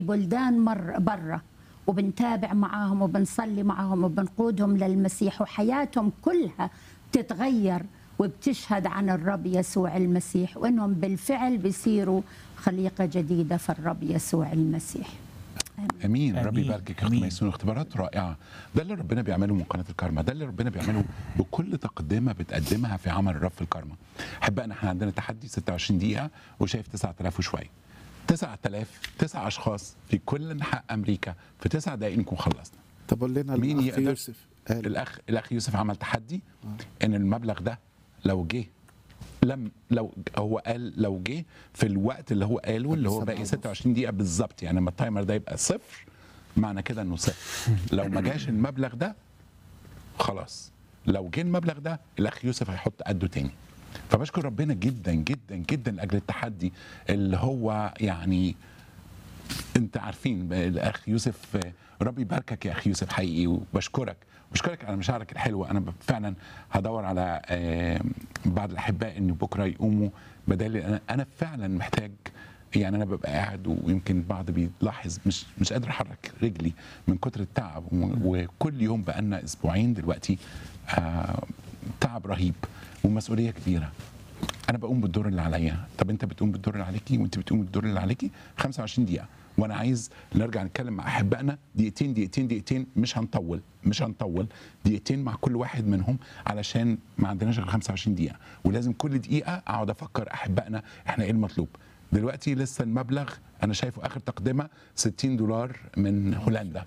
بلدان مر برا وبنتابع معاهم وبنصلي معاهم وبنقودهم للمسيح وحياتهم كلها تتغير وبتشهد عن الرب يسوع المسيح وانهم بالفعل بيصيروا خليقه جديده في الرب يسوع المسيح امين ربي آمين. يباركك يا اخت آمين. ميسون اختبارات رائعه ده اللي ربنا بيعمله من قناه الكارما ده اللي ربنا بيعمله بكل تقدمه بتقدمها في عمل الرب في الكارما احبائنا احنا عندنا تحدي 26 دقيقه وشايف 9000 وشويه 9000 تسع اشخاص في كل انحاء امريكا في تسع دقائق نكون خلصنا طب قول لنا مين الأخ يقدر؟ يوسف قال الاخ الاخ يوسف عمل تحدي ان المبلغ ده لو جه لم لو هو قال لو جه في الوقت اللي هو قاله اللي هو سبعة باقي ونص. 26 دقيقه بالظبط يعني لما التايمر ده يبقى صفر معنى كده انه صفر لو ما جاش المبلغ ده خلاص لو جه المبلغ ده الاخ يوسف هيحط قده تاني فبشكر ربنا جدا جدا جدا لاجل التحدي اللي هو يعني انت عارفين الاخ يوسف ربي يباركك يا اخ يوسف حقيقي وبشكرك بشكرك على مشاعرك الحلوه انا فعلا هدور على آه، بعض الاحباء ان بكره يقوموا بدل انا انا فعلا محتاج يعني انا ببقى قاعد ويمكن البعض بيلاحظ مش مش قادر احرك رجلي من كتر التعب و- وكل يوم بقالنا اسبوعين دلوقتي آه، تعب رهيب ومسؤوليه كبيره انا بقوم بالدور اللي عليا طب انت بتقوم بالدور اللي عليكي وانت بتقوم بالدور اللي عليكي 25 دقيقه وانا عايز نرجع نتكلم مع احبائنا دقيقتين دقيقتين دقيقتين مش هنطول مش هنطول دقيقتين مع كل واحد منهم علشان ما عندناش غير 25 دقيقه ولازم كل دقيقه اقعد افكر احبائنا احنا ايه المطلوب دلوقتي لسه المبلغ انا شايفه اخر تقدمه 60 دولار من هولندا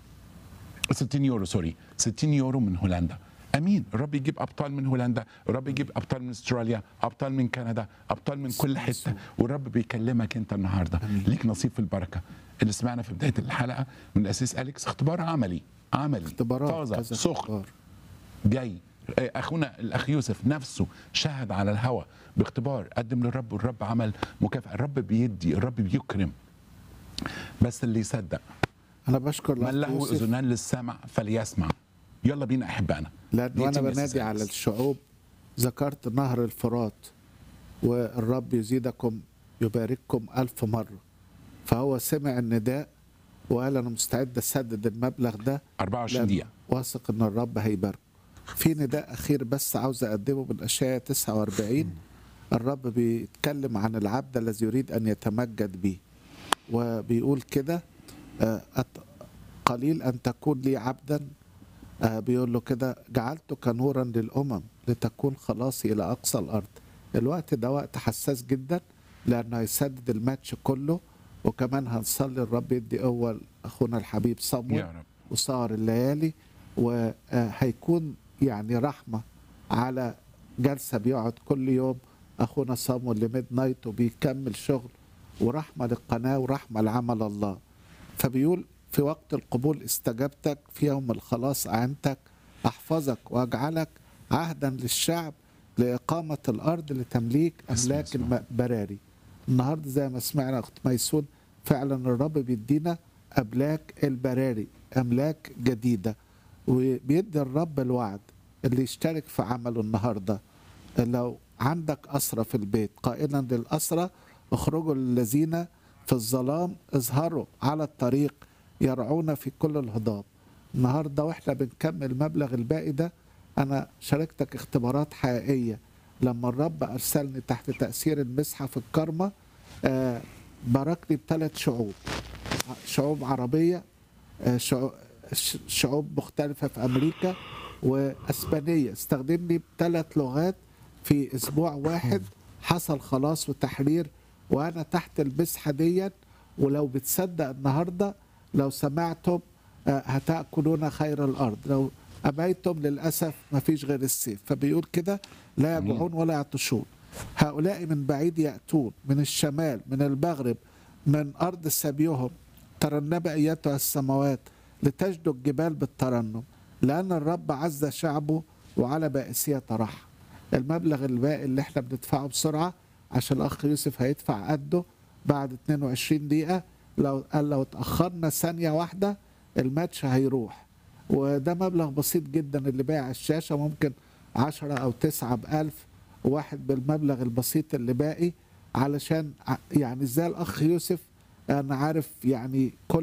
60 يورو سوري 60 يورو من هولندا امين الرب يجيب ابطال من هولندا الرب يجيب ابطال من استراليا ابطال من كندا ابطال من كل حته والرب بيكلمك انت النهارده ليك نصيب في البركه اللي سمعنا في بدايه الحلقه من الاسيس اليكس اختبار عملي عملي اختبارات طازه كذا سخن اختبار. جاي آه، اخونا الاخ يوسف نفسه شهد على الهوى باختبار قدم للرب والرب عمل مكافاه الرب بيدي الرب بيكرم بس اللي يصدق انا بشكر من الأخ له يوسف اذنان للسمع فليسمع يلا بينا احبائنا لأن وأنا دقيقتين بس بنادي يا على أنس. الشعوب ذكرت نهر الفرات والرب يزيدكم يبارككم ألف مرة فهو سمع النداء وقال أنا مستعد أسدد المبلغ ده 24 لأن دقيقه واثق إن الرب هيبارك في نداء أخير بس عاوز أقدمه من أشياء 49 الرب بيتكلم عن العبد الذي يريد أن يتمجد به وبيقول كده آه، أت- قليل أن تكون لي عبدا آه، بيقول له كده جعلتك نورا للأمم لتكون خلاصي إلى أقصى الأرض الوقت ده وقت حساس جدا لأنه هيسدد الماتش كله وكمان هنصلي الرب يدي أول أخونا الحبيب صمويل يا رب وسهر الليالي وهيكون يعني رحمة على جلسة بيقعد كل يوم أخونا صامويل لميد نايت وبيكمل شغل ورحمة للقناة ورحمة لعمل الله فبيقول في وقت القبول استجبتك في يوم الخلاص أعنتك أحفظك وأجعلك عهدا للشعب لإقامة الأرض لتمليك اسم أملاك يسوع. البراري النهاردة زي ما سمعنا أخت ميسون فعلا الرب بيدينا أملاك البراري أملاك جديدة وبيدي الرب الوعد اللي يشترك في عمله النهاردة لو عندك أسرة في البيت قائلا للأسرة اخرجوا للذين في الظلام اظهروا على الطريق يرعون في كل الهضاب النهارده واحنا بنكمل المبلغ الباقي ده انا شاركتك اختبارات حقيقيه لما الرب ارسلني تحت تاثير المسحه في الكرمه آه باركني بثلاث شعوب شعوب عربيه آه، شعو- ش- شعوب مختلفة في أمريكا وأسبانية استخدمني بثلاث لغات في أسبوع واحد حصل خلاص وتحرير وأنا تحت المسحة ديت ولو بتصدق النهاردة لو سمعتم آه، هتأكلون خير الأرض لو أبيتم للأسف ما فيش غير السيف فبيقول كده لا يجوعون ولا يعطشون هؤلاء من بعيد يأتون من الشمال من المغرب من أرض سبيهم ترنب أيتها السماوات لتجد الجبال بالترنم لأن الرب عز شعبه وعلى بائسية طرح المبلغ الباقي اللي احنا بندفعه بسرعة عشان الأخ يوسف هيدفع قده بعد 22 دقيقة لو قال لو اتأخرنا ثانية واحدة الماتش هيروح وده مبلغ بسيط جدا اللي بايع الشاشة ممكن عشرة أو تسعة بألف واحد بالمبلغ البسيط اللي باقي علشان ع- يعني ازاي الأخ يوسف انا عارف يعني كل